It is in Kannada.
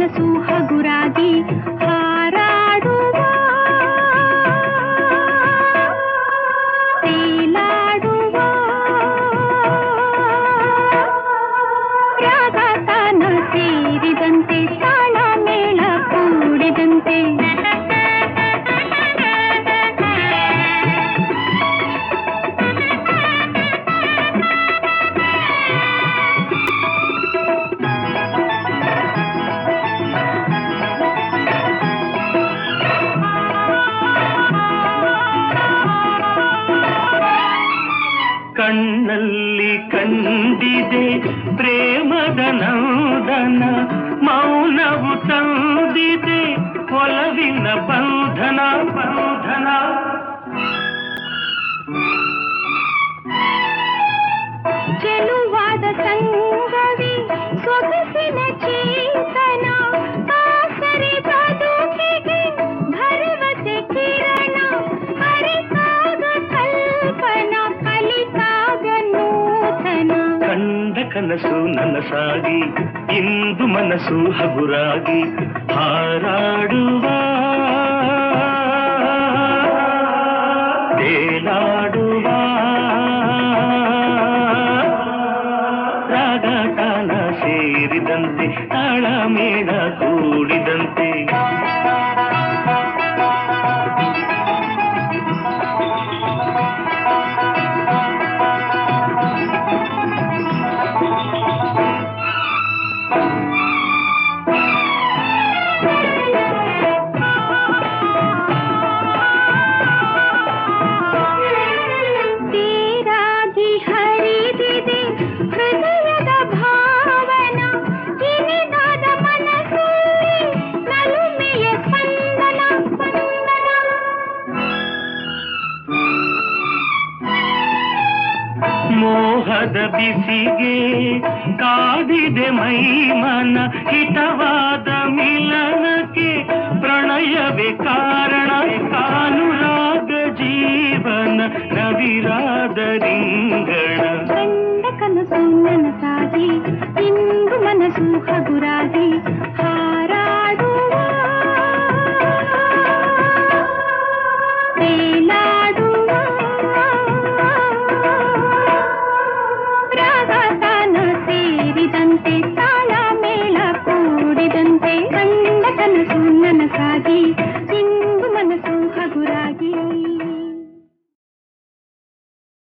ಮನಸ್ಸು ಹಗುರಾಗಿ ಹಾರಾಡುವ ತೇಲಾಡುವ ರಾಗ ತಾನ ಸೇರಿದಂತೆ ತಾಳ ಮೇಳ ಕೂಡಿದಂತೆ ಕಣ್ಣಲ್ಲಿ ಕಂಡಿದೆ ಪ್ರೇಮದ ನಂದನ ಮೌನವು ತಂದಿದೆ ಒಲವಿನ ಬಂಧನ ಬಂಧನ ಚೆಲುವಾದ ಸಂಗವಿ ಸೊಗಸಿನ ಚೇತನ ಆಸರೆ ಬದುಕಿಗೆ ಭರವಸೆ ಕಿರಣ ಅರಿತಾಗ ಕಲ್ಪನ ಕಲಿತಾಗ ನೂತನ ಕಂಡ ಕನಸು ನನಸಾಗಿ ಇಂದು ಮನಸ್ಸು ಹಗುರಾಗಿ ಹಾರಾಡುವ ತೇಲಾಡುವ ರಾಗ ತಾನ ಸೇರಿದಂತೆ ತಾಳ ಮೇಳ ಕೂಡಿದಂತೆ ತೀರಾಗಿ ಹರಿದಿದೆ ಹೃದಯದ ಭಾವನ ಕಿರಿದಾದ ಮನಸ್ಸಲ್ಲಿ ನಲುಮೆಯ ಸ್ಪಂದನ ಸ್ಪಂದನ ಮೋಹದ ಬಿಸಿಗೆ ಕಾದಿದೆ ಮೈಮನ ಹಿತವಾದ ಮಿಲನಕ್ಕೆ ಪ್ರಣಯವೇ ಕಾರಣ ಕಾನುರಾಗ ಜೀವನ ನವಿರಾದ ರಿಂಗಣ ಕಂಡ ಕನಸು ನನಸಾಗಿ ಇಂದು ಮನಸ್ಸು ಹಗುರಾಗಿ ಹಾರಾಡುವ ತೇಲಾಡುವ